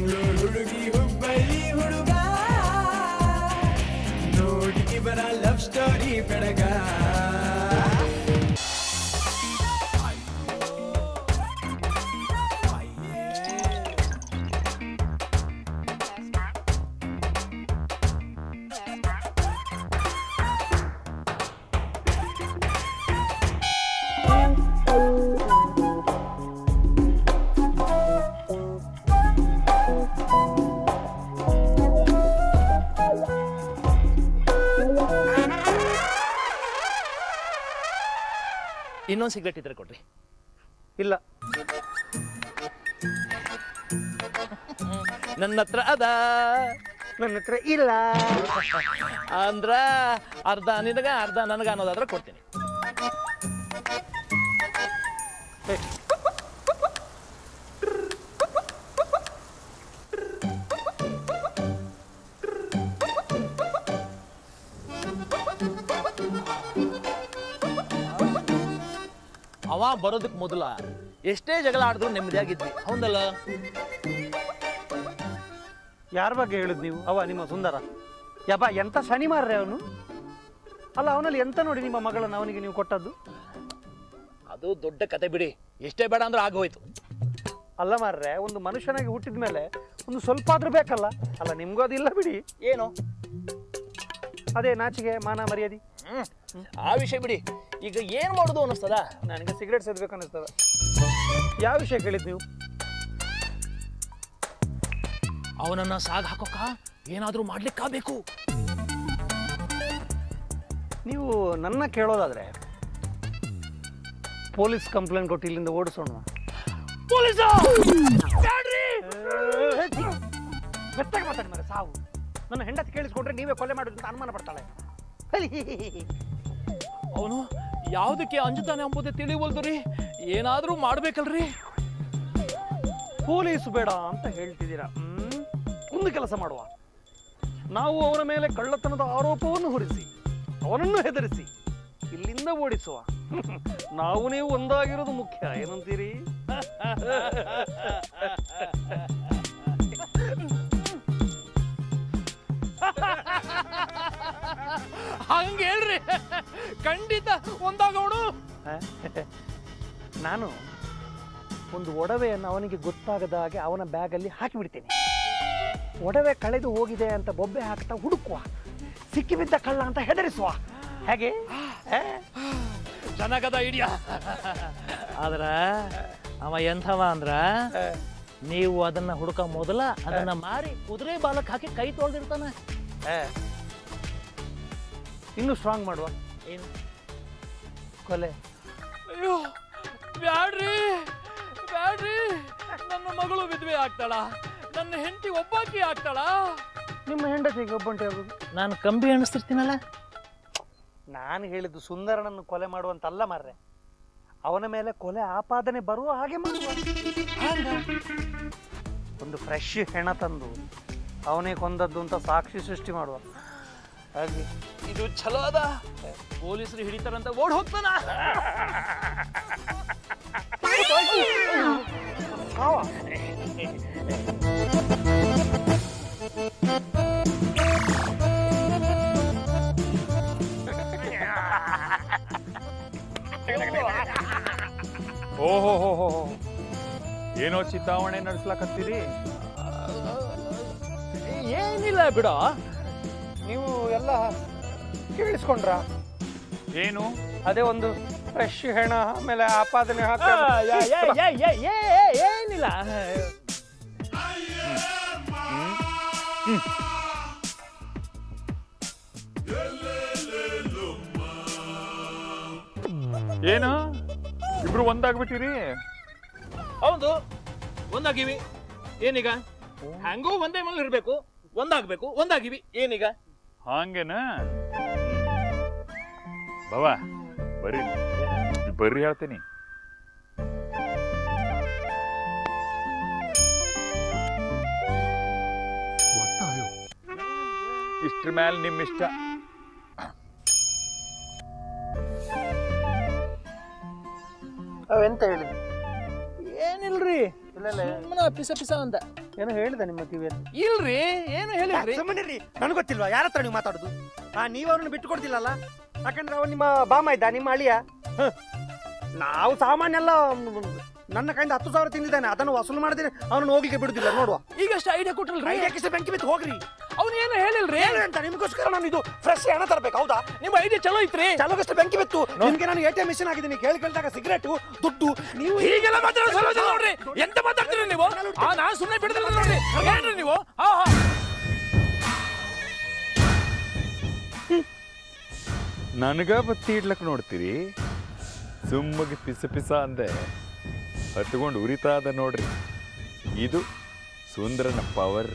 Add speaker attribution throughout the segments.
Speaker 1: ಮಂಗಳೂರು ಹುಡುಗಿ ಹುಬ್ಬಳ್ಳಿ ಹುಡುಗ ನೋಡಿ ಇವರ ಲವ್ ಸ್ಟೋರಿ ಬೆಳಗ
Speaker 2: ಇನ್ನೊಂದು ಸಿಗರೇಟ್ ಇದ್ರೆ ಕೊಡ್ರಿ
Speaker 3: ಇಲ್ಲ
Speaker 2: ನನ್ನ ಹತ್ರ ಅದ
Speaker 3: ನನ್ನ ಹತ್ರ ಇಲ್ಲ
Speaker 2: ಅಂದ್ರ ಅರ್ಧ ನಿನಗ ಅರ್ಧ ನನಗ ಅನ್ನೋದಾದ್ರೆ ಕೊಡ್ತೀನಿ ಅವ ಬರೋದಕ್ಕೆ ಮೊದಲ ಎಷ್ಟೇ ಜಗಳ ಆಡಿದ್ರು ನೆಮ್ಮದಿಯಾಗಿದ್ವಿ ಹೌದಲ್ಲ
Speaker 3: ಯಾರ ಬಗ್ಗೆ ಹೇಳಿದ್ ನೀವು ಅವ ನಿಮ್ಮ ಸುಂದರ ಯಬ್ಬ ಎಂತ ಶನಿ ಮಾರ್ರೆ ಅವನು ಅಲ್ಲ ಅವನಲ್ಲಿ ಎಂತ ನೋಡಿ ನಿಮ್ಮ ಮಗಳನ್ನ ಅವನಿಗೆ ನೀವು ಕೊಟ್ಟದ್ದು
Speaker 2: ಅದು ದೊಡ್ಡ ಕತೆ ಬಿಡಿ ಎಷ್ಟೇ ಬೇಡ ಅಂದ್ರೆ ಆಗೋಯ್ತು
Speaker 3: ಅಲ್ಲ ಮಾರ್ರೆ ಒಂದು ಮನುಷ್ಯನಾಗಿ ಹುಟ್ಟಿದ ಮೇಲೆ ಒಂದು ಸ್ವಲ್ಪ ಆದ್ರೂ ಬೇಕಲ್ಲ ಅಲ್ಲ ನಿಮ್ಗೂ ಅದಿಲ್ಲ ಬಿಡಿ
Speaker 2: ಏನು
Speaker 3: ಅದೇ ನಾಚಿಗೆ ಮಾನ ಮರ್ಯಾದೆ
Speaker 2: ಹ್ಮ್ ಆ ವಿಷಯ ಬಿಡಿ ಈಗ ಏನ್ ಮಾಡುದು ಅನ್ನಿಸ್ತದ
Speaker 3: ನನಗೆ ಸಿಗರೇಟ್ ಸೇದ್ಬೇಕು ಅನ್ನಿಸ್ತದ ಯಾವ ವಿಷಯ ಕೇಳಿದ್ ನೀವು
Speaker 2: ಅವನನ್ನ ಸಾಗ್ ಹಾಕೋಕ ಏನಾದ್ರೂ ಮಾಡ್ಲಿಕ್ಕಾಗಬೇಕು
Speaker 3: ನೀವು ನನ್ನ ಕೇಳೋದಾದ್ರೆ ಪೊಲೀಸ್ ಕಂಪ್ಲೇಂಟ್ ಕೊಟ್ಟು ಇಲ್ಲಿಂದ ಓಡಿಸೋಣ
Speaker 2: ಪೊಲೀಸ
Speaker 3: ಮೆತ್ತಾಗಿ ಮಾತಾಡಿ ಮರ ಸಾವು ನನ್ನ ಹೆಂಡತಿ ಕೇಳಿಸ್ಕೊಂಡ್ರೆ ನೀವೇ ಕೊಲೆ ಮಾಡೋದು ಅಂತ ಅನುಮಾನ ಪಡ್ತಾಳೆ ಹಲಿ.
Speaker 2: ಅವನು ಯಾವ್ದಕ್ಕೆ ಅಂಜುತ್ತಾನೆ ಎಂಬುದೇ ತಿಳಿವಲ್ದು ರೀ ಏನಾದ್ರೂ ಮಾಡ್ಬೇಕಲ್ರಿ
Speaker 3: ಪೊಲೀಸ್ ಬೇಡ ಅಂತ ಹೇಳ್ತಿದ್ದೀರಾ ಹ್ಮ್? ಒಂದು ಕೆಲಸ ಮಾಡುವ ನಾವು ಅವನ ಮೇಲೆ ಕಳ್ಳತನದ ಆರೋಪವನ್ನು ಹೊರಿಸಿ ಅವನನ್ನು ಹೆದರಿಸಿ ಇಲ್ಲಿಂದ ಓಡಿಸುವ ನಾವು ನೀವು ಒಂದಾಗಿರೋದು ಮುಖ್ಯ ಏನಂತೀರಿ
Speaker 2: ಹಂಗ ಹೇಳ್ರಿ ಖಂಡಿತ ಒಂದಾಗವನು
Speaker 3: ನಾನು ಒಂದು ಒಡವೆಯನ್ನು ಅವನಿಗೆ ಗೊತ್ತಾಗದ ಹಾಗೆ ಅವನ ಬ್ಯಾಗಲ್ಲಿ ಹಾಕಿಬಿಡ್ತೇನೆ ಒಡವೆ ಕಳೆದು ಹೋಗಿದೆ ಅಂತ ಬೊಬ್ಬೆ ಹಾಕ್ತಾ ಹುಡುಕುವ ಸಿಕ್ಕಿಬಿದ್ದ ಕಳ್ಳ ಅಂತ ಹೆದರಿಸುವ ಹೇಗೆ ಆ?
Speaker 2: ಜನಗದ ಐಡಿಯಾ ಆದ್ರ ಅವ ಎಂಥವ ಅಂದ್ರ ನೀವು ಅದನ್ನ ಹುಡುಕ ಮೊದಲ ಅದನ್ನ ಮಾರಿ ಕುದುರೆ ಬಾಲಕ್ ಹಾಕಿ ಕೈ ತೊಳ್ದಿರ್ತಾನ
Speaker 3: ಆ. ಇನ್ನೂ ಸ್ಟ್ರಾಂಗ್ ಮಾಡುವ
Speaker 2: ಏನು
Speaker 3: ಕೊಲೆ
Speaker 2: ಅಯ್ಯೋ ಬ್ಯಾಡ್ರಿ ಬ್ಯಾಡ್ರಿ ನನ್ನ ಮಗಳು ವಿಧವೆ ಆಗ್ತಾಳ ನನ್ನ ಹೆಂಡತಿ ಒಬ್ಬಾಕಿ ಆಗ್ತಾಳ
Speaker 3: ನಿಮ್ಮ ಹೆಂಡತಿಗೆ ಒಬ್ಬಂಟಿ ಆಗುದು
Speaker 2: ನಾನು ಕಂಬಿ ಅಣಿಸ್ತಿರ್ತೀನಲ್ಲ
Speaker 3: ನಾನು ಹೇಳಿದ್ದು ಸುಂದರನನ್ನು ಕೊಲೆ ಮಾಡುವಂತಲ್ಲ ಮಾರ್ರೆ ಅವನ ಮೇಲೆ ಕೊಲೆ ಆಪಾದನೆ ಬರುವ ಹಾಗೆ ಮಾಡುವ ಹಾಗ. ಒಂದು ಫ್ರೆಶ್ ಹೆಣ ತಂದು ಅವನೇ ಕೊಂದದ್ದು ಅಂತ ಸಾಕ್ಷಿ ಸೃಷ್ಟಿ ಮಾಡುವ ಹಾಗೆ
Speaker 2: ಇದು ಚಲೋ ಅದ ಪೊಲೀಸರು ಹಿಡಿತಾರಂತ ಓಡ್ ಹೋಗ್ತಾನ
Speaker 3: ಸಾವ.
Speaker 4: ಓಹೋ ಹೋ ಹೋ ಹೋ ಏನೋ ಚಿತಾವಣೆ ನಡೆಸ್ಲಾಕತ್ತೀರಿ
Speaker 2: ಏನಿಲ್ಲ ಬಿಡ
Speaker 3: ನೀವು ಎಲ್ಲ ಕೇಳಿಸ್ಕೊಂಡ್ರ
Speaker 4: ಏನು
Speaker 3: ಅದೇ ಒಂದು ಫ್ರೆಶ್ ಹೆಣ ಆಮೇಲೆ ಆಪಾದನೆ ಹಾಕ
Speaker 2: ಏನಿಲ್ಲ
Speaker 4: ಏನು ಇಬ್ರು ಒಂದಾಗ್ಬಿಟ್ಟಿರಿ
Speaker 2: ಹೌದು ಒಂದಾಗಿವಿ ಏನೀಗ ಹ್ಯಾಂಗೂ ಒಂದೇ ಮೇಲೆ ಇರ್ಬೇಕು ಒಂದಾಗ್ಬೇಕು ಒಂದಾಗಿವಿ ಏನೀಗ
Speaker 4: ಹಂಗೇನ ಬವ ಬರ್ರಿ ಬರ್ರಿ ಹೇಳ್ತೀನಿ ಇಷ್ಟ್ರ ಮೇಲೆ ನಿಮ್ ಇಷ್ಟ
Speaker 3: ಅವೆಂತ ಹೇಳಿದ್
Speaker 2: ಏನಿಲ್ರಿ
Speaker 3: ಇಲ್ಲ
Speaker 2: ಸುಮ್ಮನೆ ಪಿಸ ಪಿಸ ಅಂತ
Speaker 3: ಏನೋ ಹೇಳಿದ ನಿಮ್ಮ ಕಿವಿಯಲ್ಲಿ
Speaker 2: ಇಲ್ರಿ ಏನು ಹೇಳಿದ್ರಿ
Speaker 3: ಸುಮ್ಮನೆ ನನಗೆ ಗೊತ್ತಿಲ್ವಾ ಯಾರ ಹತ್ರ ನೀವು ಮಾತಾಡುದು ಹಾ ನೀವು ಅವ್ರನ್ನ ಬಿಟ್ಟು ಕೊಡ್ತಿಲ್ಲಲ್ಲ ಯಾಕಂದ್ರೆ ಅವ್ನು ನಿಮ್ಮ ಬಾಮ ಇದ್ದ ನಿಮ್ಮ ಅಳಿಯ ಹ. ನಾವು ಸಾಮಾನ್ಯ ಎಲ್ಲ ಮ್, ನನ್ನ ಕೈಯಿಂದ ಹತ್ತು ಸಾವಿರ ತಿಂದಿದ್ದಾನೆ ಅದನ್ನು ವಸೂಲು ಮಾಡಿದ್ರೆ ಅವನನ್ನು ಹೋಗ್ಲಿಕ್ಕೆ ಬಿಡುದಿಲ್ಲ ನೋಡುವ
Speaker 2: ಈಗಷ್ಟು ಐಡಿಯಾ ಕೊಟ್ರಲ್ರಿ
Speaker 3: ಐಡಿಯಾಕಿಸ ಬೆಂಕಿ ಬಿತ್ತು ಹೋಗ್ರಿ
Speaker 2: ಅವ್ನು ಏನು ಹೇಳಿಲ್ರಿ
Speaker 3: ಏನು ಅಂತ ನಿಮಗೋಸ್ಕರ ನಾನು ಇದು ಫ್ರೆಶ್ ಹಣ ತರಬೇಕು ಹೌದಾ
Speaker 2: ನಿಮ್ಮ ಐಡಿಯಾ ಚಲೋ ಐತ್ರಿ
Speaker 3: ಚಲೋಗಷ್ಟು ಬೆಂಕಿ ಬಿತ್ತು ನಿಮ್ಗೆ ನಾನು ಎ ಟಿ ಎಂ ಮಿಷನ್ ಆಗಿದ್ದೀನಿ ಕೇಳಿ ಕೇಳಿದಾಗ ಸಿಗರೇಟ್ ದುಡ್ಡು ನೀವು
Speaker 2: ಹೀಗೆಲ್ಲ ಮಾತಾಡೋ ಸಲೋಜ ನೋಡ್ರಿ ಎಂತ ಮಾತಾಡ್ತೀರಿ ನೀವು ಆ ನಾನು ಸುಮ್ಮನೆ ಬಿಡದಿಲ್ಲ ನೋಡ್ರಿ ಏನ್ರಿ ನೀವು ಹಾ ಹಾ
Speaker 4: ನನಗ ಬತ್ತಿ ಇಡ್ಲಕ್ ನೋಡ್ತೀರಿ ಸುಮ್ಮಗೆ ಪಿಸ ಪಿಸ ಅಂದೆ ಹತ್ಕೊಂಡು ಉರಿತಾ ಅದ ನೋಡ್ರಿ ಇದು ಸುಂದರನ ಪವರ್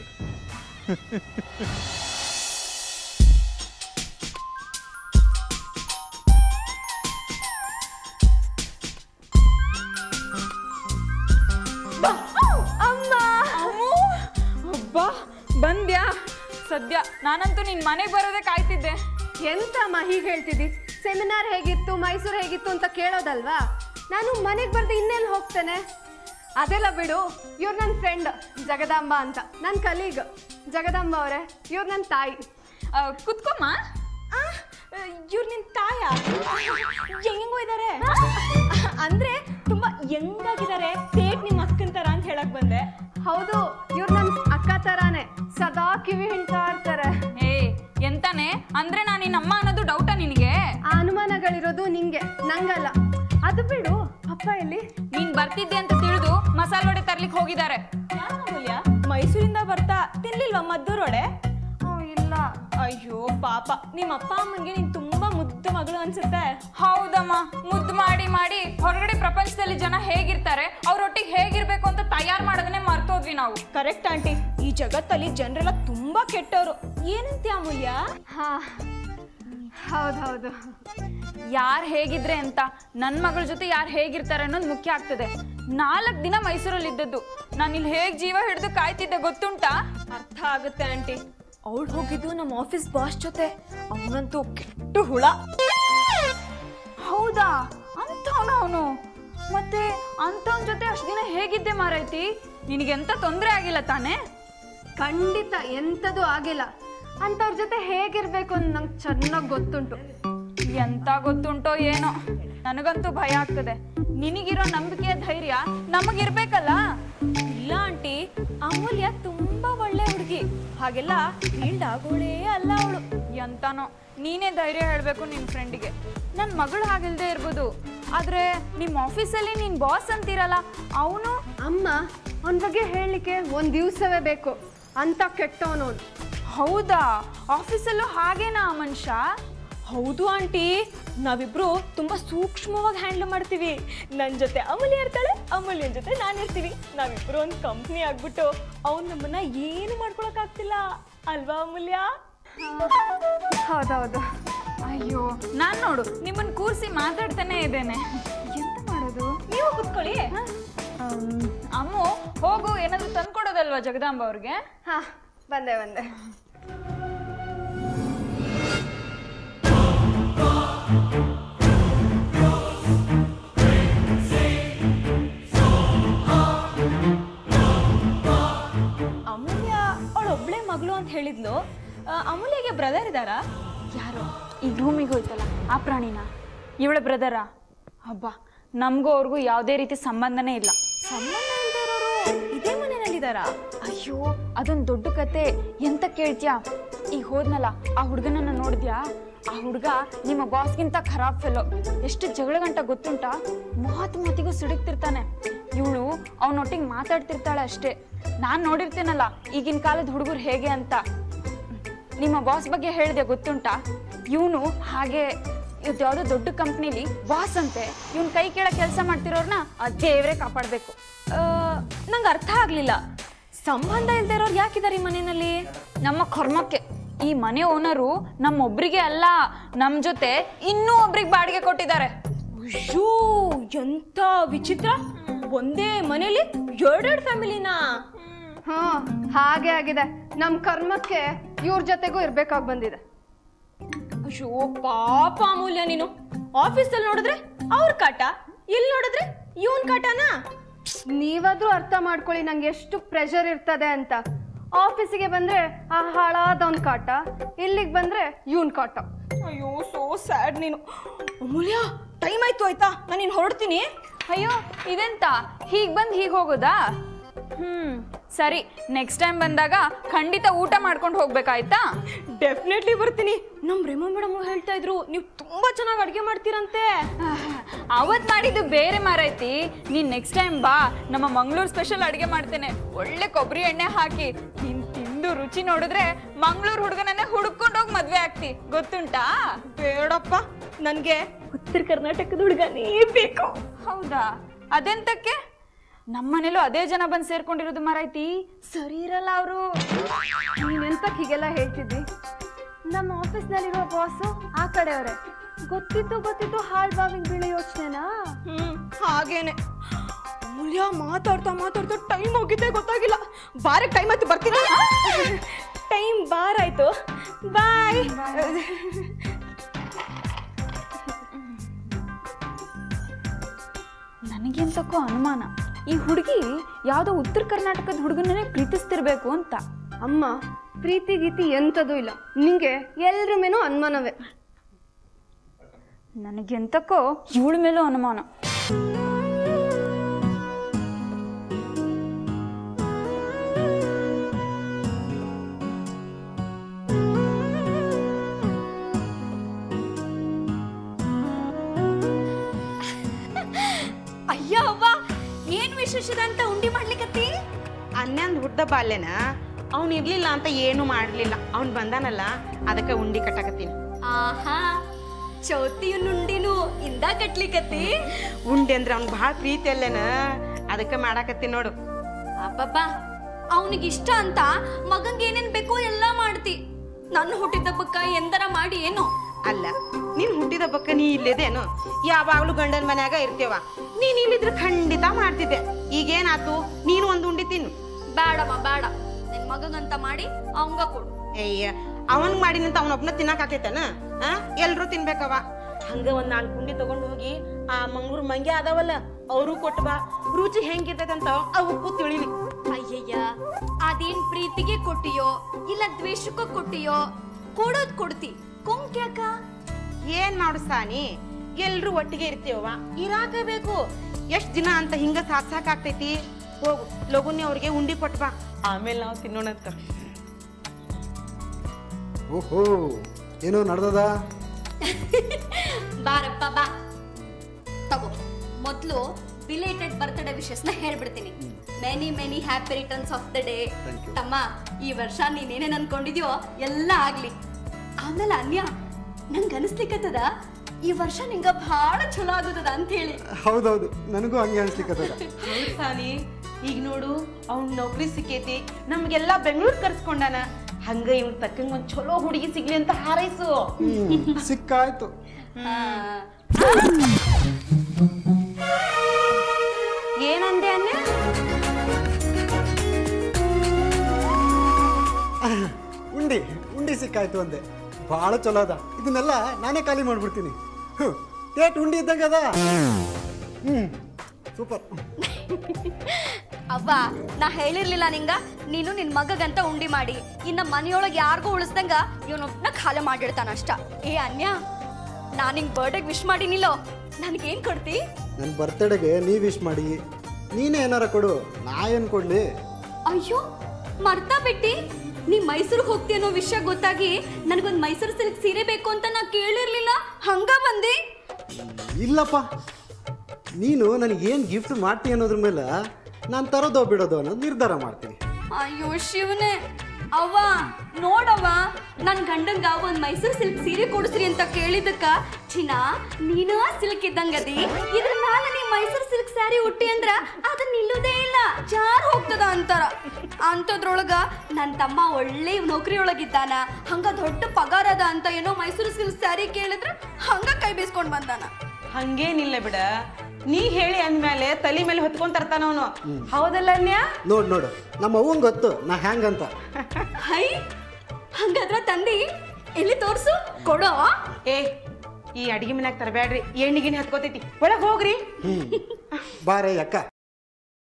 Speaker 5: ಅಮ್ಮ ಅಬ್ಬಾ ಬಂದ್ಯಾ ಸದ್ಯ ನಾನಂತೂ ನಿನ್ ಮನೆಗೆ ಬರೋದೇ ಕಾಯ್ತಿದ್ದೆ
Speaker 6: ಎಂತಮ್ಮ ಹೀಗೆ ಹೇಳ್ತಿದ್ದಿ ಸೆಮಿನಾರ್ ಹೇಗಿತ್ತು ಮೈಸೂರು ಹೇಗಿತ್ತು ಅಂತ ಕೇಳೋದಲ್ವಾ ನಾನು ಮನೆಗೆ ಬರ್ದು ಇನ್ನೆಲ್ಲಿ ಹೋಗ್ತೇನೆ ಅದೆಲ್ಲ ಬಿಡು ಇವ್ರು ನನ್ನ ಫ್ರೆಂಡ್ ಜಗದಾಂಬ ಅಂತ ನನ್ನ ಕಲೀಗ್ ಜಗದಾಂಬ ಅವರೇ ಇವ್ರು ನನ್ನ ತಾಯಿ
Speaker 5: ಆ, ಕುತ್ಕೊಮ್ಮ ಇವ್ರು ನಿನ್ ತಾಯ ಹೆಂಗೋ ಇದಾರೆ ಅಂದ್ರೆ ತುಂಬಾ ಯಂಗಾಗಿದ್ದಾರೆ ಸೇಟ್ ನಿಮ್ ಅಕ್ಕನ್ ತರ ಅಂತ ಹೇಳಕ್ ಬಂದೆ
Speaker 6: ಹೌದು ಇವ್ರು ನನ್ನ ಅಕ್ಕ ಥರಾನೇ ಸದಾ ಕಿವಿ ಹಿಂಡ್ತಾ ಇರ್ತಾರೆ
Speaker 5: ಏ ಎಂತಾನೆ ಅಂದ್ರೆ ನಾನು ನಿನ್ನ ಅಮ್ಮ ಅನ್ನೋದು ಡೌಟಾ ನಿನಗೆ
Speaker 6: ಆ ಅನುಮಾನಗಳಿರೋದು ನಿಂಗೆ ನಂಗಲ್ಲ ಅದು ಬಿಡು ಅಪ್ಪ ಎಲ್ಲಿ
Speaker 5: ನೀನ್ ಬರ್ತಿದ್ದೆ ಅಂತ ತಿಳಿದು ಮಸಾಲೆ ವಡೆ ತರ್ಲಿಕ್ಕೆ ಹೋಗಿದ್ದಾರೆ ಮೈಸೂರಿಂದ ಬರ್ತಾ ತಿನ್ಲಿಲ್ವಾ ಮದ್ದೂರ್ ವಡೆ
Speaker 6: ಇಲ್ಲ
Speaker 5: ಅಯ್ಯೋ ಪಾಪ ನಿಮ್ಮ ಅಪ್ಪ ಅಮ್ಮನ್ಗೆ ನೀನ್ ತುಂಬಾ ಮುದ್ದು ಮಗಳು ಅನ್ಸುತ್ತೆ ಹೌದಮ್ಮ ಮುದ್ದು ಮಾಡಿ ಮಾಡಿ ಹೊರಗಡೆ ಪ್ರಪಂಚದಲ್ಲಿ ಜನ ಹೇಗಿರ್ತಾರೆ ಅವ್ರೊಟ್ಟಿಗೆ ಹೇಗಿರ್ಬೇಕು ಅಂತ ತಯಾರು ಮಾಡೋದನ್ನೇ ಮರ್ತೋದ್ವಿ ನಾವು ಕರೆಕ್ಟ್ ಆಂಟಿ ಈ ಜಗತ್ತಲ್ಲಿ ಜನರೆಲ್ಲ ತುಂಬಾ ಕೆಟ್ಟವರು ಏನಂತೆ ಅಮೂಲ್ಯ
Speaker 6: ಹಾ ಹೌದೌದು
Speaker 5: ಯಾರು ಹೇಗಿದ್ರೆ ಅಂತ ನನ್ನ ಮಗಳ ಜೊತೆ ಯಾರು ಹೇಗಿರ್ತಾರೆ ಅನ್ನೋದು ಮುಖ್ಯ ಆಗ್ತದೆ ನಾಲ್ಕು ದಿನ ಮೈಸೂರಲ್ಲಿ ಇದ್ದದ್ದು ನಾನು ಇಲ್ಲಿ ಹೇಗೆ ಜೀವ ಹಿಡಿದು ಕಾಯ್ತಿದ್ದೆ ಗೊತ್ತುಂಟಾ ಅರ್ಥ ಆಗುತ್ತೆ ಆಂಟಿ ಅವಳು ಹೋಗಿದ್ದು ನಮ್ಮ ಆಫೀಸ್ ಬಾಸ್ ಜೊತೆ ಅವನಂತೂ ಕೆಟ್ಟು ಹುಳ ಹೌದಾ ಅಂಥವನ ಅವನು ಮತ್ತೆ ಅಂಥವನ ಜೊತೆ ಅಷ್ಟು ದಿನ ಹೇಗಿದ್ದೆ ಮಾರೈತಿ ನಿನಗೆಂತ ತೊಂದರೆ ಆಗಿಲ್ಲ ತಾನೇ
Speaker 6: ಖಂಡಿತ ಎಂಥದ್ದು ಆಗಿಲ್ಲ ಅಂಥವ್ರ ಜೊತೆ ಹೇಗಿರ್ಬೇಕು ಅಂತ ನಂಗೆ ಚೆನ್ನಾಗಿ ಗೊತ್ತುಂಟು
Speaker 5: ಎಂತ ಗೊತ್ತುಂಟೋ ಏನೋ ನನಗಂತೂ ಭಯ ಆಗ್ತದೆ ನಿನಗಿರೋ ನಂಬಿಕೆಯ ಧೈರ್ಯ ನಮಗಿರ್ಬೇಕಲ್ಲ ಇಲ್ಲ ಆಂಟಿ ಅಮೂಲ್ಯ ತುಂಬಾ ಒಳ್ಳೆ ಹುಡುಗಿ ಹಾಗೆಲ್ಲ ಫೀಲ್ಡ್ ಆಗೋಳೇ ಅಲ್ಲ ಅವಳು ಎಂತಾನೋ ನೀನೇ ಧೈರ್ಯ ಹೇಳಬೇಕು ನಿನ್ನ ಫ್ರೆಂಡಿಗೆ ನನ್ನ ಮಗಳು ಹಾಗಿಲ್ದೇ ಇರ್ಬೋದು ಆದ್ರೆ ನಿಮ್ಮ ಆಫೀಸಲ್ಲಿ ನೀನ್ ಬಾಸ್ ಅಂತೀರಲ್ಲ ಅವನು
Speaker 6: ಅಮ್ಮ ಅವನ ಬಗ್ಗೆ ಹೇಳಲಿಕ್ಕೆ ಒಂದು ದಿವಸವೇ ಬೇಕು ಅಂತ ಕೆಟ್ಟವನು ಅವ್ನು.
Speaker 5: ಹೌದಾ ಆಫೀಸಲ್ಲೂ ಹಾಗೇನಾ ಆ ಮನುಷ್ಯ ಹೌದು ಆಂಟಿ ನಾವಿಬ್ರು ತುಂಬಾ ಸೂಕ್ಷ್ಮವಾಗಿ ಹ್ಯಾಂಡಲ್ ಮಾಡ್ತೀವಿ ನನ್ನ ಜೊತೆ ಅಮೂಲ್ಯ ಇರ್ತಾಳೆ ಅಮೂಲ್ಯನ ಜೊತೆ ನಾನು ಇರ್ತೀವಿ ನಾವಿಬ್ರು ಒಂದು ಕಂಪ್ನಿ ಆಗ್ಬಿಟ್ಟು ಅವ್ನು ನಮ್ಮನ್ನ ಏನು ಮಾಡ್ಕೊಳಕ್ ಆಗ್ತಿಲ್ಲ ಅಲ್ವಾ ಅಮೂಲ್ಯ
Speaker 6: ಹೌದೌದು
Speaker 5: ಅಯ್ಯೋ ನಾನ್ ನೋಡು ನಿಮ್ಮನ್ನ ಕೂರಿಸಿ ಮಾತಾಡ್ತಾನೆ ಇದ್ದೇನೆ ಎಂತ ಮಾಡೋದು ನೀವು ಕುತ್ಕೊಳ್ಳಿ ಅಮ್, ಅಮ್ಮು ಹೋಗು ಏನಾದ್ರು ತಂದ್ಕೊಡೋದಲ್ವಾ ಜಗದಾಂಬ ಅವ್ರಿಗೆ
Speaker 6: ಹಾ ಬಂದೆ ಬಂದೆ
Speaker 5: ಅಮೂಲ್ಯ ಅವಳು ಒಬ್ಳೆ ಮಗಳು ಅಂತ ಹೇಳಿದ್ಲು ಆ, ಅಮೂಲ್ಯಗೆ ಬ್ರದರ್ ಇದ್ದಾರಾ ಯಾರು ಈ ರೂಮಿಗೆ ಹೋಯ್ತಲ್ಲ ಆ ಪ್ರಾಣಿನ ಇವಳ ಬ್ರದರಾ ಹಬ್ಬ ನಮಗೂ ಅವ್ರಿಗೂ ಯಾವುದೇ ರೀತಿ ಸಂಬಂಧನೇ ಇಲ್ಲ ಸಂಬಂಧ ಇಲ್ದೇ ಇರೋರು ಇದೇ ಮನೆಯಲ್ಲಿದ್ದಾರಾ ಅಯ್ಯೋ ಅದೊಂದು ದೊಡ್ಡ ಕತೆ ಎಂತ ಕೇಳ್ತ್ಯಾ ಈಗ ಹೋದ್ನಲ್ಲ ಆ ಹುಡುಗನನ್ನ ನೋಡಿದ್ಯಾ ಆ ಹುಡುಗ ನಿಮ್ಮ ಬಾಸ್ಗಿಂತ ಖರಾಬ್ ಫೆಲೋ ಎಷ್ಟು ಜಗಳ ಗಂಟ ಗೊತ್ತುಂಟಾ ಮಾತು ಮಾತಿಗೂ ಸಿಡುಕ್ತಿರ್ತಾನೆ ಇವಳು ಅವನೊಟ್ಟಿಗೆ ಮಾತಾಡ್ತಿರ್ತಾಳೆ ಅಷ್ಟೇ ನಾನು ನೋಡಿರ್ತೇನಲ್ಲ ಈಗಿನ ಕಾಲದ ಹುಡುಗರು ಹೇಗೆ ಅಂತ ನಿಮ್ಮ ಬಾಸ್ ಬಗ್ಗೆ ಹೇಳಿದೆ ಗೊತ್ತುಂಟಾ ಇವನು ಹಾಗೆ ಇವತ್ತು ಯಾವುದೋ ದೊಡ್ಡ ಕಂಪ್ನಿಲಿ ಬಾಸ್ ಅಂತೆ ಇವನ್ ಕೈ ಕೆಳಗೆ ಕೆಲಸ ಮಾಡ್ತಿರೋರ್ನ ಆ ದೇವರೇ ಕಾಪಾಡಬೇಕು ನಂಗೆ ಅರ್ಥ ಆಗ್ಲಿಲ್ಲ ಸಂಬಂಧ ಇಲ್ದೇ ಇರೋರು ಯಾಕಿದ್ದಾರೆ ಈ ಮನೆಯಲ್ಲಿ ನಮ್ಮ ಕರ್ಮಕ್ಕೆ ಈ ಮನೆ ಓನರು ನಮ್ಮೊಬ್ರಿಗೆ ಅಲ್ಲ ನಮ್ಮ ಜೊತೆ ಇನ್ನೂ ಒಬ್ರಿಗೆ ಬಾಡಿಗೆ ಕೊಟ್ಟಿದ್ದಾರೆ ಅಯ್ಯೋ ಎಂತ ವಿಚಿತ್ರ ಒಂದೇ ಮನೇಲಿ ಎರಡೆರಡು ಫ್ಯಾಮಿಲಿನಾ
Speaker 6: ಹಾ ಹಾಗೆ ಆಗಿದೆ ನಮ್ಮ ಕರ್ಮಕ್ಕೆ ಇವ್ರ ಜೊತೆಗೂ ಇರ್ಬೇಕಾಗಿ ಬಂದಿದೆ
Speaker 5: ಅಯ್ಯೋ ಪಾಪ ಅಮೂಲ್ಯ ನೀನು ಆಫೀಸಲ್ಲಿ ನೋಡಿದ್ರೆ ಅವ್ರ ಕಾಟ ಇಲ್ಲಿ ನೋಡಿದ್ರೆ ಇವನ್ ಕಾಟನಾ
Speaker 6: ನೀವಾದ್ರೂ ಅರ್ಥ ಮಾಡ್ಕೊಳ್ಳಿ ನಂಗೆ ಎಷ್ಟು ಪ್ರೆಷರ್ ಇರ್ತದೆ ಅಂತ ಆಫೀಸಿಗೆ ಬಂದ್ರೆ ಆ ಹಾಳಾದ ಒಂದು ಕಾಟ ಇಲ್ಲಿಗೆ ಬಂದ್ರೆ ಇವನ್ ಕಾಟ
Speaker 5: ಅಯ್ಯೋ ಸೋ ಸ್ಯಾಡ್ ನೀನು ಅಮೂಲ್ಯ ಟೈಮ್ ಆಯ್ತು ಆಯ್ತಾ ನಾನು ಇನ್ನು ಹೊರಡ್ತೀನಿ ಅಯ್ಯೋ ಇದೆಂತ ಹೀಗೆ ಬಂದು ಹೀಗೆ ಹೋಗೋದಾ ಹ್ಮ್ ಸರಿ ನೆಕ್ಸ್ಟ್ ಟೈಮ್ ಬಂದಾಗ ಖಂಡಿತ ಊಟ ಮಾಡ್ಕೊಂಡು ಹೋಗ್ಬೇಕಾಯ್ತಾ ಡೆಫಿನೆಟ್ಲಿ ಬರ್ತೀನಿ ನಮ್ಮ ರೇಮೋ ಮೇಡಮ್ ಹೇಳ್ತಾ ಇದ್ರು ನೀವು ತುಂಬಾ ಚೆನ್ನಾಗಿ ಅಡುಗೆ ಮಾಡ್ತೀರಂತೆ ಅವತ್ ಮಾಡಿದ್ದು ಬೇರೆ ಮಾರೈತಿ ನೀನ್ ನೆಕ್ಸ್ಟ್ ಟೈಮ್ ಬಾ ನಮ್ಮ ಮಂಗಳೂರು ಸ್ಪೆಷಲ್ ಅಡುಗೆ ಮಾಡ್ತೇನೆ ಒಳ್ಳೆ ಕೊಬ್ಬರಿ ಎಣ್ಣೆ ಹಾಕಿ ನೀನ್ ತಿಂದು ರುಚಿ ನೋಡಿದ್ರೆ ಮಂಗಳೂರು ಹುಡುಗನನ್ನೇ ಹುಡ್ಕೊಂಡು ಹೋಗಿ ಮದ್ವೆ ಆಗ್ತಿ ಗೊತ್ತುಂಟಾ ಬೇಡಪ್ಪ ನನ್ಗೆ ಉತ್ತರ ಕರ್ನಾಟಕದ ಹುಡುಗನೇ ಬೇಕು ಹೌದಾ ಅದೆಂತಕ್ಕೆ ನಮ್ಮನೇಲೂ ಅದೇ ಜನ ಬಂದು ಸೇರ್ಕೊಂಡಿರೋದು ಮಾರೈತಿ ಸರಿ ಇರಲ್ಲ ಅವರು
Speaker 6: ನೀನೆಂತಕ್ ಹೀಗೆಲ್ಲ ಹೇಳ್ತಿದ್ದಿ ನಮ್ಮ ಆಫೀಸ್ನಲ್ಲಿರೋ ಬಾಸು ಆ ಕಡೆಯವರೇ ಗೊತ್ತಿತ್ತು ಗೊತ್ತಿತ್ತು ಹಾಳ್ ಬಾವಿಗೆ ಬೀಳೋ ಯೋಚನೆನಾ
Speaker 5: ಹ್ಮ್ ಹಾಗೇನೆ ಅಮೂಲ್ಯ ಮಾತಾಡ್ತಾ ಮಾತಾಡ್ತಾ ಟೈಮ್ ಹೋಗಿದ್ದೆ ಗೊತ್ತಾಗಿಲ್ಲ ಬಾರಕ್ ಟೈಮ್ ಆಯ್ತು ಬರ್ತೀನಿ ಟೈಮ್ ಬಾರ್ ಆಯ್ತು ಬಾಯ್ ನನಗೆಂತಕ್ಕೋ ಅನುಮಾನ ಈ ಹುಡುಗಿ ಯಾವುದೋ ಉತ್ತರ ಕರ್ನಾಟಕದ ಹುಡುಗನನ್ನೇ ಪ್ರೀತಿಸ್ತಿರ್ಬೇಕು ಅಂತ
Speaker 6: ಅಮ್ಮ ಪ್ರೀತಿ ಗೀತಿ ಎಂಥದೂ ಇಲ್ಲ ನಿಂಗೆ ಎಲ್ರ ಮೇನೂ ಅನುಮಾನವೇ
Speaker 5: ನನಗೆಂತಕ್ಕೋ ಇವಳ ಮೇಲೂ ಅನುಮಾನ ಅಯ್ಯ ಅವ್ವ ಏನ್ ವಿಶೇಷದ ಅಂತ ಉಂಡಿ ಮಾಡ್ಲಿಕತ್ತಿ
Speaker 7: ಅನ್ಯಂದ್ ಹುಡ್ದ ಬಾಲ್ಯನ ಅವ್ನು ಇರ್ಲಿಲ್ಲ ಅಂತ ಏನು ಮಾಡ್ಲಿಲ್ಲ ಅವ್ನ್ ಬಂದಾನಲ್ಲ ಅದಕ್ಕೆ ಉಂಡಿ ಕಟ್ಟಾಕತ್ತೀನಿ
Speaker 5: ಆಹಾ ಚೌತಿಯು ನುಂಡಿನು ಇಂದ ಕಟ್ಲಿಕತ್ತಿ
Speaker 7: ಉಂಡಿ ಅಂದ್ರೆ ಅವ್ನ್ ಭಾಳ ಪ್ರೀತಿ ಅಲ್ಲೇನ ಅದಕ್ಕೆ ಮಾಡಾಕತ್ತೀನಿ ನೋಡು
Speaker 8: ಅಬ್ಬಬ್ಬ ಅವನಿಗೆ ಇಷ್ಟ ಅಂತ ಮಗಂಗೆ ಏನೇನ್ ಬೇಕೋ ಎಲ್ಲ ಮಾಡ್ತಿ ನನ್ನ ಹುಟ್ಟಿದಬ್ಬಕ್ಕ ಎಂದರ ಮಾಡಿ ಏನು
Speaker 7: ಅಲ್ಲ ನೀನ್ ಹುಟ್ಟಿದ ಬಕ್ಕ ನೀ ಇಲ್ಲೇದೇನು ಯಾವಾಗ್ಲೂ ಗಂಡನ ಮನ್ಯಾಗ ಇರ್ತೇವ ನೀನ್ ಇಲ್ಲಿದ್ರೆ ಖಂಡಿತ ಮಾಡ್ತಿದ್ದೆ ಈಗೇನಾತು ನೀನು ಒಂದು ಉಂಡಿ ತಿನ್ನು
Speaker 8: ಬೇಡಮ್ಮ ಬೇಡ ನಿನ್ ಮಗಂಗಂತ ಮಾಡಿ ಅವಂಗ ಕೊಡು
Speaker 7: ಅಯ್ಯ ಅವನ್ ಮಾಡಿನಂತ ಅವನೊಬ್ನ ತಿನ್ನಕ್ ಆಕೈತೇನ ಆ ಎಲ್ರೂ ತಿನ್ಬೇಕವ ಹಂಗ ಒಂದ್ ನಾಲ್ಕು ಉಂಡಿ ತಗೊಂಡ್ ಹೋಗಿ ಆ ಮಂಗ್ಳೂರ್ ಮಂಗೆ ಅದಾವಲ್ಲ ಅವರು ಕೊಟ್ಟು ಬಾ ರುಚಿ ಹೆಂಗಿರ್ತೈತಂತ ಅವಕ್ಕೂ ತಿಳಿಲಿ
Speaker 8: ಅಯ್ಯಯ್ಯ ಅದೇನ್ ಪ್ರೀತಿಗೆ ಕೊಟ್ಟಿಯೋ ಇಲ್ಲ ದ್ವೇಷಕ್ಕೂ ಕೊಟ್ಟಿಯೋ ಕೊಡೋದ್ ಕೊಡ್ತಿ ಕೊಂಕ್ಯಾಕ
Speaker 7: ಏನ್ ಮಾಡು ಸಾನಿ ಎಲ್ರು ಒಟ್ಟಿಗೆ ಇರ್ತೀವವ ಇರಾಕಬೇಕು ಎಷ್ಟ್ ದಿನ ಅಂತ ಹಿಂಗ ಸಾಕ್ ಸಾಕಾಗ್ತೈತಿ ಹೋಗು ಲಗುನಿ ಅವ್ರಿಗೆ ಉಂಡಿ ಕೊಟ್ಟು ಬಾ ಆಮೇಲೆ ನಾವು ತಿನ್ನೋಣಂತ
Speaker 9: ಓಹೋ ಏನೋ ನಡ್ದದ
Speaker 8: ಬಾರಪ್ಪ ಬಾ ತಗೋ ಮೊದ್ಲು ಬಿಲೇಟೆಡ್ ಬರ್ತ್ಡೇ ವಿಶಸ್ನ ಹೇಳ್ಬಿಡ್ತೀನಿ many many happy returns of the day ತಮ್ಮ ಈ ವರ್ಷ ನೀನೇನೇನ್ ಅನ್ಕೊಂಡಿದ್ಯೋ ಎಲ್ಲ ಆಗ್ಲಿ ಆಮೇಲೆ ಅನ್ಯ ನಂಗೆ ಅನಿಸ್ಲಿಕ್ಕತ್ತದ ಈ ವರ್ಷ ನಿಂಗ ಬಹಳ ಚಲೋ ಆಗುತ್ತದ ಅಂತ ಹೇಳಿ
Speaker 9: ಹೌದೌದು ನನಗೂ ಹಂಗೆ ಅನ್ಸ್ಲಿಕ್ಕತ್ತದ
Speaker 7: ಹೌದ್ ಸಾನಿ ಈಗ ನೋಡು ಅವ್ನ್ ನೌಕರಿ ಸಿಕ್ಕೈತಿ ನಮ್ಗೆಲ್ಲ ಬೆಂಗಳೂರು ಕರ್ಸ್ಕೊಂಡಾನ ಹಂಗ ಇವ್ನ ತಕ್ಕಂಗ ಒಂದ್ ಚಲೋ ಹುಡುಗಿ ಸಿಗ್ಲಿ ಅಂತ ಹಾರೈಸು
Speaker 9: ಹ್ಮ್, ಸಿಕ್ಕಾಯ್ತು
Speaker 7: ಏನಂದೆ ಅನ್ಯ
Speaker 9: ಉಂಡಿ ಉಂಡಿ ಸಿಕ್ಕಾಯ್ತು ಅಂದೆ ಭಾಳ ಚಲೋ ಅದ ಇದನ್ನೆಲ್ಲ ನಾನೇ ಖಾಲಿ ಮಾಡ್ಬಿಡ್ತೀನಿ ಹ್ಞೂ ಟೇಟ್ ಉಂಡಿ ಇದ್ದಂಗೆ ಅದ ಹ್ಞೂ ಸೂಪರ್
Speaker 8: ಅವ್ವ ನಾ ಹೇಳಿರ್ಲಿಲ್ಲ ನಿಂಗ ನೀನು ನಿನ್ ಮಗಗಂತ ಉಂಡಿ ಮಾಡಿ ಇನ್ನ ಮನೆಯೊಳಗೆ ಯಾರಿಗೂ ಉಳಿಸ್ದಂಗ ಇವನೊಬ್ನ ಖಾಲಿ ಮಾಡಿಡ್ತಾನ ಅಷ್ಟ ಏ ಅನ್ಯ ನಾ ನಿಂಗ್ ಬರ್ಡೇಗ್ ವಿಶ್ ಮಾಡಿನಿಲ್ಲೋ ನನ್ಗೇನ್ ಕೊಡ್ತಿ
Speaker 9: ನನ್ನ ಬರ್ತಡೆಗೆ ನೀ ವಿಶ್ ಮಾಡಿ ನೀನೇ ಏನಾರ ಕೊಡು ನಾ ಏನು ಕೊಡಲಿ
Speaker 8: ಅಯ್ಯೋ ಮರ್ತಾ ಬಿಟ್ಟಿ ನೀ ಮೈಸೂರಿಗೆ ಹೋಗ್ತಿ ಅನ್ನೋ ವಿಷಯ ಗೊತ್ತಾಗಿ ನನಗೊಂದು ಮೈಸೂರು ಸಿಲ್ಕ್ ಸೀರೆ ಬೇಕು ಅಂತ ನಾ ಕೇಳಿರ್ಲಿಲ್ಲ ಹಂಗ ಬಂದಿ
Speaker 9: ಇಲ್ಲಪ್ಪ ನೀನು ನನಗೇನು ಗಿಫ್ಟ್ ಮಾಡ್ತಿ ಅನ್ನೋದ್ರ ಮೇಲೆ ನಾನು ತರೋದೋ ಬಿಡೋದು ಅನ್ನೋದು ನಿರ್ಧಾರ ಮಾಡ್ತೀನಿ
Speaker 8: ಅಯ್ಯೋ ಶಿವನೇ ಅವ್ವ ನೋಡವ್ವ ನನ್ ಗಂಡಂಗ ಒಂದ್ ಮೈಸೂರು ಸಿಲ್ಕ್ ಸೀರೆ ಕೊಡಿಸ್ರಿ ಅಂತ ಕೇಳಿದಕ್ಕ ಚಿನ್ನ ನೀನು ಸಿಲ್ಕ್ ಇದ್ದಂಗದಿ ಇದ್ರ ಮ್ಯಾಲ ನೀ ಮೈಸೂರು ಸಿಲ್ಕ್ ಸ್ಯಾರಿ ಉಟ್ಟಿ ಅಂದ್ರ ಅದ ನಿಲ್ಲುದೇ ಇಲ್ಲ ಜಾರ್ ಹೋಗ್ತದ ಅಂತಾರ ಅಂತದ್ರೊಳಗ ನನ್ ತಮ್ಮ ಒಳ್ಳೆ ನೌಕರಿ ಒಳಗಿದ್ದಾನ ಹಂಗ ದೊಡ್ಡ ಪಗಾರ ಅದ ಅಂತ ಏನೋ ಮೈಸೂರು ಸಿಲ್ಕ್ ಸ್ಯಾರಿ ಕೇಳಿದ್ರ ಹಂಗ ಕೈ ಬೀಸ್ಕೊಂಡ್ ಬಂದಾನ
Speaker 7: ಹಂಗೇನಿಲ್ಲ ಬಿಡ ನೀ ಹೇಳಿ ಅಂದ್ಮೇಲೆ ತಲೆ ಮೇಲೆ ಹೊತ್ಕೊಂಡ್ ತರ್ತಾನ ಅವನು ಹೌದಲ್ಲ ಅನ್ಯ
Speaker 9: ನೋಡು ನೋಡು ನಮ್ಮ ಅವ್ವಂಗೆ ಗೊತ್ತು ನಾ ಹ್ಯಾಂಗಂತ
Speaker 8: ಹೈ ಹಂಗಾದ್ರ ತಂದಿ ಎಲ್ಲಿ ತೋರ್ಸು ಕೊಡೋ
Speaker 7: ಏ ಈ ಅಡಿಗೆ ಮನ್ಯಾಗ ತರಬೇಡ್ರಿ ಎಣ್ಣಿಗಿನ ಹತ್ಕೋತೈತಿ ಒಳಗ್ ಹೋಗ್ರಿ
Speaker 9: ಬಾರೆ ಅಕ್ಕ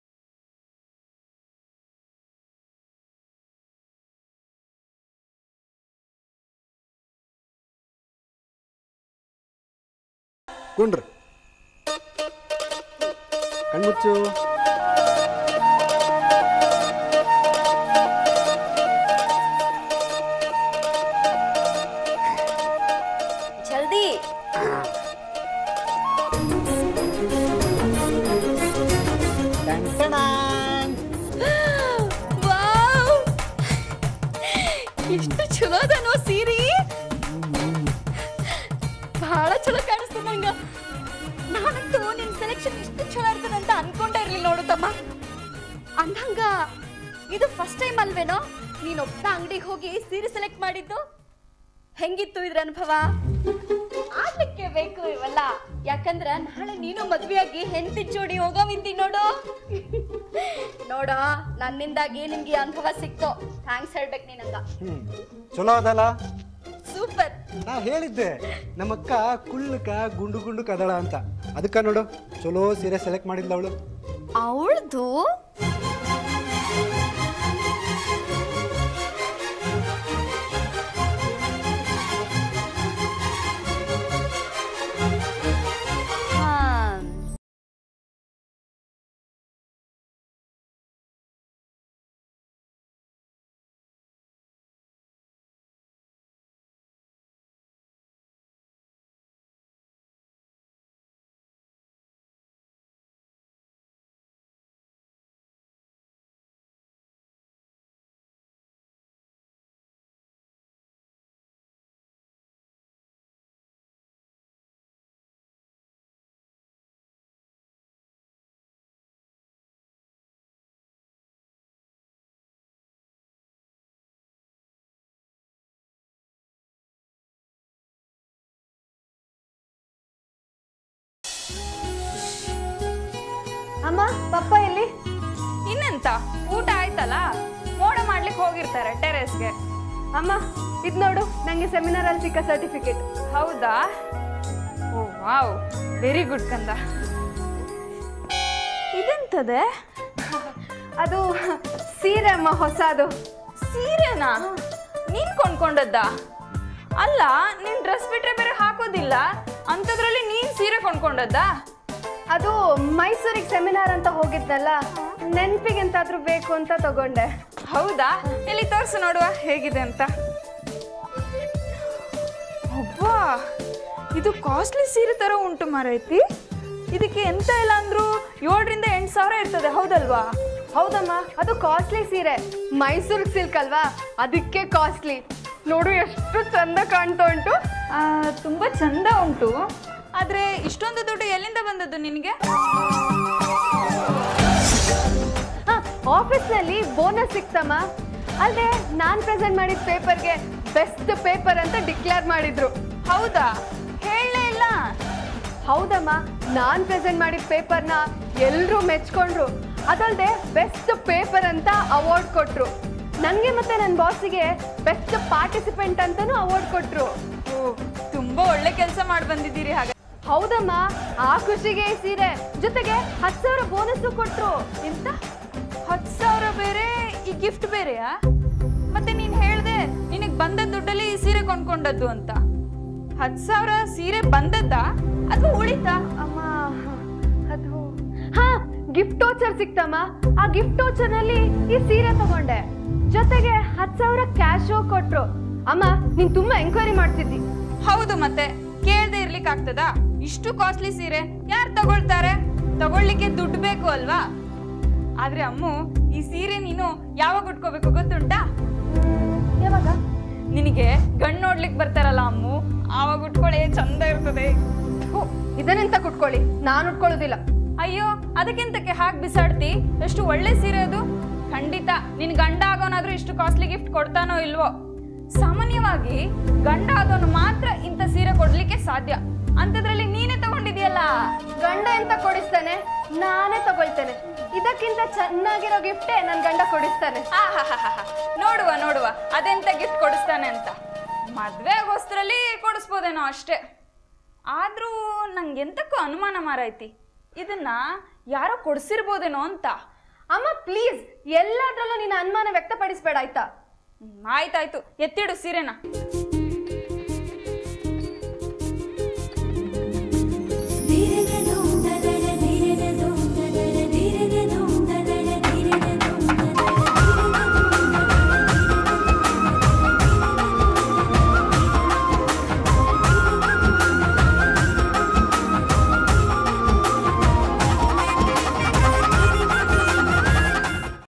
Speaker 9: ಕುಂಡ್ರು ಕಣ್ಮುಚ್ಚು
Speaker 8: ಜಲ್ದಿ ವಾವ್ ಎಷ್ಟು ಚಲೋ ಅದನೋ ಸೀರೆ ಬಹಳ ಚಲೋ ಕಾಣಿಸ್ತದ ನಂಗ ನಾನಂತೂ ನಿನ್ ಸೆಲೆಕ್ಷನ್ ಇಷ್ಟು ಚಲೋ ಇರ್ತದ ಅಂತ ಅನ್ಕೊಂಡೇ ಇರ್ಲಿಲ್ಲ ನೋಡು ತಮ್ಮ ಅಂದಂಗ ಇದು ಫಸ್ಟ್ ಟೈಮ್ ಅಲ್ವೇನೋ ನೀನೊಬ್ಬ ಅಂಗಡಿಗೆ ಹೋಗಿ ಸೀರೆ ಸೆಲೆಕ್ಟ್ ಮಾಡಿದ್ದು ಹೆಂಗಿತ್ತು ಇದ್ರ ಅನುಭವ ಆಗ್ಲಿಕ್ಕೆ ಬೇಕು ಇವೆಲ್ಲ ಯಾಕಂದ್ರ ನಾಳೆ ನೀನು ಮದ್ವೆಯಾಗಿ ಹೆಂಡತಿ ಜೋಡಿ ಹೋಗವಿದ್ದಿ ನೋಡು ನೋಡೋ ನನ್ನಿಂದಾಗಿ ನಿಮ್ಗೆ ಈ ಅನುಭವ ಸಿಕ್ತು ಥ್ಯಾಂಕ್ಸ್ ಹೇಳ್ಬೇಕು ನೀನಂಗ
Speaker 9: ಹ್ಞೂ ಚಲೋ ಅದಲ್ಲ
Speaker 8: ಸೂಪರ್
Speaker 9: ನಾ ಹೇಳಿದ್ದೆ ನಮ್ಮಕ್ಕ ಕುಳ್ಳಕ ಗುಂಡು ಗುಂಡು ಕದಳ ಅಂತ ಅದಕ್ಕೆ ನೋಡು ಚಲೋ ಸೀರೆ ಸೆಲೆಕ್ಟ್ ಮಾಡಿದ್ಲ ಅವಳು
Speaker 8: ಅವಳ್ದು
Speaker 6: ಅಮ್ಮ ಪಪ್ಪ ಎಲ್ಲಿ
Speaker 5: ಇನ್ನೆಂತ ಊಟ ಆಯ್ತಲ್ಲ ಮೋಡ ಮಾಡ್ಲಿಕ್ಕೆ ಹೋಗಿರ್ತಾರೆ ಟೆರೆಸ್ಗೆ
Speaker 6: ಅಮ್ಮ ಇದ್ ನೋಡು ನಂಗೆ ಸೆಮಿನಾರ್ ಅಲ್ಲಿ ಸಿಕ್ಕ ಸರ್ಟಿಫಿಕೇಟ್
Speaker 5: ಹೌದಾ ಓ ವಾವ್ ವೆರಿ ಗುಡ್ ಕಂದ ಇದೆಂತದೆ
Speaker 6: ಅದು ಸೀರೆ ಅಮ್ಮ ಹೊಸದು
Speaker 5: ಸೀರೆನಾ ನೀನ್ ಕೊಂಡ್ಕೊಂಡದ್ದ ಅಲ್ಲ ನೀನ್ ಡ್ರೆಸ್ ಬಿಟ್ರೆ ಬೇರೆ ಹಾಕೋದಿಲ್ಲ ಅಂಥದ್ರಲ್ಲಿ ನೀನ್ ಸೀರೆ ಕೊಂಡ್ಕೊಂಡದ್ದ
Speaker 6: ಅದು ಮೈಸೂರಿಗೆ ಸೆಮಿನಾರ್ ಅಂತ ಹೋಗಿದ್ನಲ್ಲ ನೆನ್ಪಿಗೆ ಎಂತಾದ್ರೂ ಬೇಕು ಅಂತ ತಗೊಂಡೆ
Speaker 5: ಹೌದಾ ಎಲ್ಲಿ ತೋರ್ಸು ನೋಡುವ ಹೇಗಿದೆ ಅಂತ ಅಬ್ಬಾ ಇದು ಕಾಸ್ಟ್ಲಿ ಸೀರೆ ತರ ಉಂಟು ಮಾರೈತಿ ಇದಕ್ಕೆ ಎಂತ ಇಲ್ಲ ಅಂದ್ರೂ ಏಳರಿಂದ ಎಂಟು ಸಾವಿರ ಇರ್ತದೆ ಹೌದಲ್ವಾ
Speaker 6: ಹೌದಮ್ಮ ಅದು ಕಾಸ್ಟ್ಲಿ ಸೀರೆ ಮೈಸೂರು ಸಿಲ್ಕ್ ಅಲ್ವಾ ಅದಕ್ಕೆ ಕಾಸ್ಟ್ಲಿ ನೋಡು ಎಷ್ಟು ಚಂದ ಕಾಣ್ತಾ ಉಂಟು
Speaker 5: ಆ, ತುಂಬಾ ಚಂದ ಉಂಟು ಆದ್ರೆ ಇಷ್ಟೊಂದು ದುಡ್ಡು ಎಲ್ಲಿಂದ ಬಂದದ್ದು ನಿನಗೆ
Speaker 6: ಆಫೀಸ್ನಲ್ಲಿ ಬೋನಸ್ ಸಿಕ್ತಮ್ಮ ಅಲ್ಲದೆ ನಾನು ಪ್ರೆಸೆಂಟ್ ಮಾಡಿದ ಪೇಪರ್ಗೆ ಬೆಸ್ಟ್ ಪೇಪರ್ ಅಂತ ಡಿಕ್ಲೇರ್ ಮಾಡಿದ್ರು
Speaker 5: ಹೌದಾ ಹೇಳಲೇ ಇಲ್ಲ
Speaker 6: ಹೌದಮ್ಮ ನಾನು ಪ್ರೆಸೆಂಟ್ ಮಾಡಿದ ಪೇಪರ್ನ ಎಲ್ಲರೂ ಮೆಚ್ಕೊಂಡ್ರು ಅದಲ್ಲದೆ ಬೆಸ್ಟ್ ಪೇಪರ್ ಅಂತ ಅವಾರ್ಡ್ ಕೊಟ್ರು ನನಗೆ ಮತ್ತೆ ನನ್ನ ಬಾಸಿಗೆ ಬೆಸ್ಟ್ ಪಾರ್ಟಿಸಿಪೆಂಟ್ ಅಂತಾನೂ ಅವಾರ್ಡ್ ಕೊಟ್ರು
Speaker 5: ಓ ತುಂಬಾ ಒಳ್ಳೆ ಕೆಲಸ ಮಾಡಿ ಬಂದಿದ್ದೀರಿ ಹಾಗೆ
Speaker 6: ಹೌದಮ್ಮ ಆ ಖುಷಿಗೆ ಈ ಸೀರೆ ಜೊತೆಗೆ ಹತ್ತು ಸಾವಿರ ಬೋನಸ್ಸು ಕೊಟ್ರು
Speaker 5: ಎಂತ ಹತ್ತು ಸಾವಿರ ಬೇರೆ ಈ ಗಿಫ್ಟ್ ಬೇರೆಯಾ ಮತ್ತೆ ನೀನ್ ಹೇಳ್ದೆ ನಿನಗ್ ಬಂದ ದುಡ್ಡಲ್ಲಿ ಈ ಸೀರೆ ಕೊಂಡ್ಕೊಂಡದ್ದು ಅಂತ ಹತ್ತು ಸಾವಿರ ಸೀರೆ ಬಂದದ್ದ ಅಥವಾ ಉಳಿತಾ
Speaker 6: ಅಮ್ಮ ಅದು ಹಾ ಗಿಫ್ಟ್ ವೋಚರ್ ಸಿಕ್ತಮ್ಮ ಆ ಗಿಫ್ಟ್ ವೋಚರ್ನಲ್ಲಿ ಈ ಸೀರೆ ತಗೊಂಡೆ ಜೊತೆಗೆ ಹತ್ತು ಸಾವಿರ ಕ್ಯಾಶು ಕೊಟ್ರು ಅಮ್ಮ ನೀನ್ ತುಂಬಾ ಎಂಕ್ವೈರಿ ಮಾಡ್ತಿದ್ದಿ
Speaker 5: ಹೌದು ಮತ್ತೆ ಕೇಳ್ದೆ ಇರ್ಲಿಕ್ಕೆ ಆಗ್ತದಾ ಇಷ್ಟು ಕಾಸ್ಟ್ಲಿ ಸೀರೆ ಯಾರು ತಗೊಳ್ತಾರೆ ತಗೊಳ್ಳಿಕ್ಕೆ ದುಡ್ಡು ಬೇಕು ಅಲ್ವಾ ಆದ್ರೆ ಅಮ್ಮು ಈ ಸೀರೆ ನೀನು ಯಾವಾಗ ಉಟ್ಕೋಬೇಕು ಗೊತ್ತುಂಟಾ
Speaker 6: ಯಾವಾಗ
Speaker 5: ನಿನಗೆ ಗಂಡ್ ನೋಡ್ಲಿಕ್ ಬರ್ತಾರಲ್ಲ ಅಮ್ಮು ಆವಾಗ ಉಟ್ಕೊಳ್ಳೆ ಚಂದ ಇರ್ತದೆ
Speaker 6: ಹೋ, ಇದನ್ನೆಂತ ಕುಟ್ಕೊಳ್ಳಿ ನಾನು ಉಟ್ಕೊಳ್ಳೋದಿಲ್ಲ
Speaker 5: ಅಯ್ಯೋ ಅದಕ್ಕಿಂತಕ್ಕೆ ಹಾಗೆ ಬಿಸಾಡ್ತಿ ಎಷ್ಟು ಒಳ್ಳೆ ಸೀರೆ ಅದು ಖಂಡಿತ ನಿನ್ ಗಂಡ ಆಗೋನಾದ್ರೂ ಇಷ್ಟು ಕಾಸ್ಟ್ಲಿ ಗಿಫ್ಟ್ ಕೊಡ್ತಾನೋ ಇಲ್ವೋ ಸಾಮಾನ್ಯವಾಗಿ ಗಂಡ ಆದವನು ಮಾತ್ರ ಇಂಥ ಸೀರೆ ಕೊಡ್ಲಿಕ್ಕೆ ಸಾಧ್ಯ ಅಂಥದ್ರಲ್ಲಿ ನೀನೇ ತಗೊಂಡಿದ್ಯಲ್ಲ
Speaker 6: ಗಂಡ ಎಂತ ಕೊಡಿಸ್ತಾನೆ ನಾನೇ ತಗೊಳ್ತೇನೆ ಇದಕ್ಕಿಂತ ಚೆನ್ನಾಗಿರೋ ಗಿಫ್ಟೇ ನನ್ ಗಂಡ ಕೊಡಿಸ್ತಾನೆ
Speaker 5: ಆಹಾಹಾಹಾ. ನೋಡುವ ನೋಡುವ ಅದೆಂತ ಗಿಫ್ಟ್ ಕೊಡಿಸ್ತಾನೆ ಅಂತ ಮದ್ವೆ ಆಗೋಷ್ಟ್ರಲ್ಲಿ ಕೊಡಿಸ್ಬೋದೇನೋ ಅಷ್ಟೇ ಆದ್ರೂ ನಂಗೆ ಎಂತಕ್ಕೂ ಅನುಮಾನ ಮಾರೈತಿ ಇದನ್ನ ಯಾರೋ ಕೊಡ್ಸಿರ್ಬೋದೇನೋ ಅಂತ
Speaker 6: ಅಮ್ಮ ಪ್ಲೀಸ್ ಎಲ್ಲಾದ್ರಲ್ಲೂ ನಿನ್ನ ಅನುಮಾನ ವ್ಯಕ್ತಪಡಿಸ್ಬೇಡ ಆಯ್ತಾ
Speaker 5: ಹ್ಮ್, ಆಯ್ತಾಯ್ತು ಎತ್ತಿಡು ಸೀರೆನ